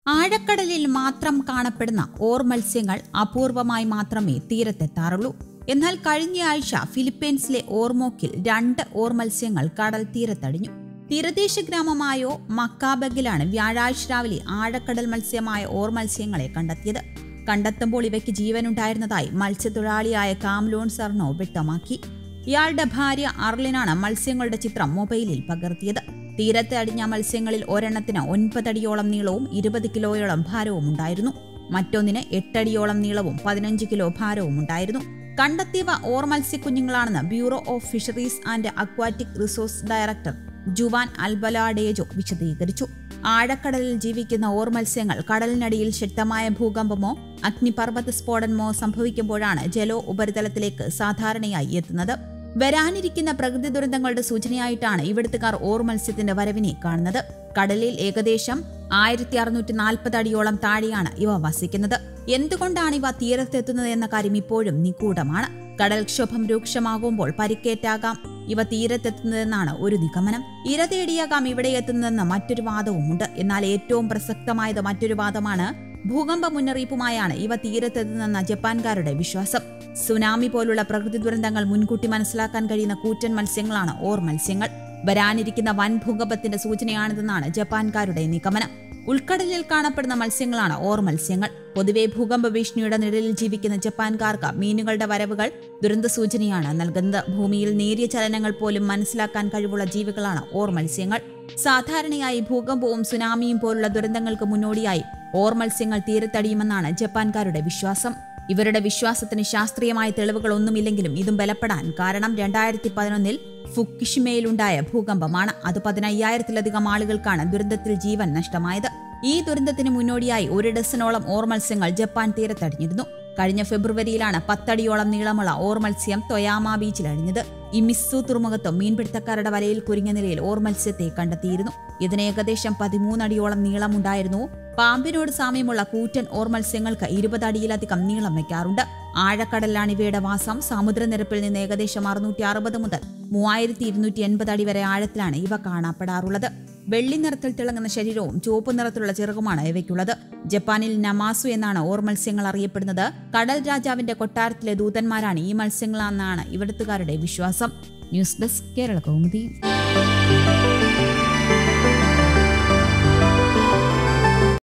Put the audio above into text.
ആഴക്കടലിൽ മാത്രം കാണപ്പെടുന്ന ഓർ മത്സ്യങ്ങൾ അപൂർവമായി മാത്രമേ തീരത്തെത്താറുള്ളൂ എന്നാൽ കഴിഞ്ഞയാഴ്ച ഫിലിപ്പീൻസിലെ ഓർമോക്കിൽ രണ്ട് ഓർ മത്സ്യങ്ങൾ കടൽ തീരത്തടിഞ്ഞു തീരദേശ ഗ്രാമമായോ മക്കാബഗിലാണ് വ്യാഴാഴ്ച രാവിലെ ആഴക്കടൽ മത്സ്യമായ ഓർ മത്സ്യങ്ങളെ കണ്ടെത്തിയത് കണ്ടെത്തുമ്പോൾ ഇവയ്ക്ക് ജീവനുണ്ടായിരുന്നതായി മത്സ്യത്തൊഴിലാളിയായ കാംലോൺ സർണോ വ്യക്തമാക്കി ഇയാളുടെ ഭാര്യ അർലിനാണ് മത്സ്യങ്ങളുടെ ചിത്രം മൊബൈലിൽ പകർത്തിയത് തീരത്ത് അടിഞ്ഞ മത്സ്യങ്ങളിൽ ഒരെണ്ണത്തിന് ഒൻപതടിയോളം നീളവും ഇരുപത് കിലോയോളം ഭാരവും ഉണ്ടായിരുന്നു മറ്റൊന്നിന് എട്ടടിയോളം നീളവും പതിനഞ്ച് കിലോ ഭാരവും ഉണ്ടായിരുന്നു കണ്ടെത്തിയവ ഓർ മത്സ്യക്കുഞ്ഞുങ്ങളാണെന്ന് bureau of fisheries and aquatic resource director Juan Albaladejo വിശദീകരിച്ചു ആഴക്കടലിൽ ജീവിക്കുന്ന ഓർ മത്സ്യങ്ങൾ കടലിനടിയിൽ ശക്തമായ ഭൂകമ്പമോ അഗ്നിപർവ്വത സ്ഫോടനമോ സംഭവിക്കുമ്പോഴാണ് ജലോ ഉപരിതലത്തിലേക്ക് സാധാരണയായി എത്തുന്നത് വരാനിരിക്കുന്ന പ്രകൃതി ദുരന്തങ്ങളുടെ സൂചനയായിട്ടാണ് ഇവിടുത്തുകാർ ഓർ മത്സ്യത്തിന്റെ വരവിനെ കാണുന്നത് കടലിൽ ഏകദേശം ആയിരത്തി അറുന്നൂറ്റി നാൽപ്പത് അടിയോളം താഴെയാണ് ഇവ വസിക്കുന്നത് എന്തുകൊണ്ടാണ് ഇവ തീരത്തെത്തുന്നത് എന്ന കാര്യം ഇപ്പോഴും നിഗൂഢമാണ് കടൽക്ഷോഭം രൂക്ഷമാകുമ്പോൾ പരിക്കേറ്റാകാം ഇവ തീരത്തെത്തുന്നതെന്നാണ് ഒരു നിഗമനം ഇര തേടിയാകാം ഇവിടെ എത്തുന്നതെന്ന് മറ്റൊരു വാദവുമുണ്ട് എന്നാൽ ഏറ്റവും പ്രസക്തമായത് മറ്റൊരു വാദമാണ് ഭൂകമ്പ മുന്നറിയിപ്പുമായാണ് ഇവ തീരത്തെത്തുന്നതെന്ന ജപ്പാൻകാരുടെ വിശ്വാസം സുനാമി പോലുള്ള പ്രകൃതി ദുരന്തങ്ങൾ മുൻകൂട്ടി മനസ്സിലാക്കാൻ കഴിയുന്ന കൂറ്റൻ മത്സ്യങ്ങളാണ് ഓർ മത്സ്യങ്ങൾ വരാനിരിക്കുന്ന വൻ ഭൂകമ്പത്തിന്റെ സൂചനയാണിതെന്നാണ് ജപ്പാൻകാരുടെ നിഗമനം ഉൾക്കടലിൽ കാണപ്പെടുന്ന മത്സ്യങ്ങളാണ് ഓർ മത്സ്യങ്ങൾ പൊതുവെ ഭൂകമ്പ ഭീഷണിയുടെ നിഴലിൽ ജീവിക്കുന്ന ജപ്പാൻകാർക്ക് മീനുകളുടെ വരവുകൾ ദുരന്ത സൂചനയാണ് നൽകുന്നത് ഭൂമിയിൽ നേരിയ ചലനങ്ങൾ പോലും മനസ്സിലാക്കാൻ കഴിവുള്ള ജീവികളാണ് ഓർ മത്സ്യങ്ങൾ സാധാരണയായി ഭൂകമ്പവും സുനാമിയും പോലുള്ള ദുരന്തങ്ങൾക്ക് മുന്നോടിയായി ഓർ മത്സ്യങ്ങൾ തീരത്തടിയുമെന്നാണ് ജപ്പാൻകാരുടെ വിശ്വാസം ഇവരുടെ വിശ്വാസത്തിന് ശാസ്ത്രീയമായ തെളിവുകളൊന്നുമില്ലെങ്കിലും ഇതും ബലപ്പെടാൻ കാരണം രണ്ടായിരത്തി പതിനൊന്നിൽ ഫുക്കിഷിമയിലുണ്ടായ ഭൂകമ്പമാണ് അത് പതിനയ്യായിരത്തിലധികം ആളുകൾക്കാണ് ദുരന്തത്തിൽ ജീവൻ നഷ്ടമായത് ഈ ദുരന്തത്തിന് മുന്നോടിയായി ഒരു ഡസനോളം ഓർ മത്സ്യങ്ങൾ ജപ്പാൻ തീരത്തടിഞ്ഞിരുന്നു കഴിഞ്ഞ ഫെബ്രുവരിയിലാണ് പത്തടിയോളം നീളമുള്ള ഓർ മത്സ്യം തൊയാമ ബീച്ചിൽ അഴിഞ്ഞത് ഇമിസ്സു തുറമുഖത്തും മീൻപിടുത്തക്കാരുടെ വലയിൽ കുരുങ്ങിയ നിലയിൽ ഓർ മത്സ്യത്തെ കണ്ടെത്തിയിരുന്നു ഇതിന് ഏകദേശം പതിമൂന്നടിയോളം നീളമുണ്ടായിരുന്നു പാമ്പിനോട് സാമ്യമുള്ള കൂറ്റൻ ഓർ മത്സ്യങ്ങൾക്ക് ഇരുപത് അടിയിലധികം നീളം വയ്ക്കാറുണ്ട് ആഴക്കടലിലാണ് ഇവയുടെ വാസം സമുദ്രനിരപ്പിൽ നിന്ന് ഏകദേശം അറുന്നൂറ്റി അറുപത് മുതൽ മൂവായിരത്തി ഇരുന്നൂറ്റി എൺപത് അടി വരെ ആഴത്തിലാണ് ഇവ കാണപ്പെടാറുള്ളത് വെള്ളി നിറത്തിൽ തിളങ്ങുന്ന ശരീരവും ചുവപ്പ് നിറത്തിലുള്ള ചിറകുമാണ് ഇവയ്ക്കുള്ളത് ജപ്പാനിൽ നമാസു എന്നാണ് ഓർ മത്സ്യങ്ങൾ അറിയപ്പെടുന്നത് കടൽ രാജാവിന്റെ കൊട്ടാരത്തിലെ ദൂതന്മാരാണ് ഈ മത്സ്യങ്ങളെന്നാണ് ഇവിടുത്തുകാരുടെ വിശ്വാസം ന്യൂസ് ഡെസ്ക് കേരള കൗമുദി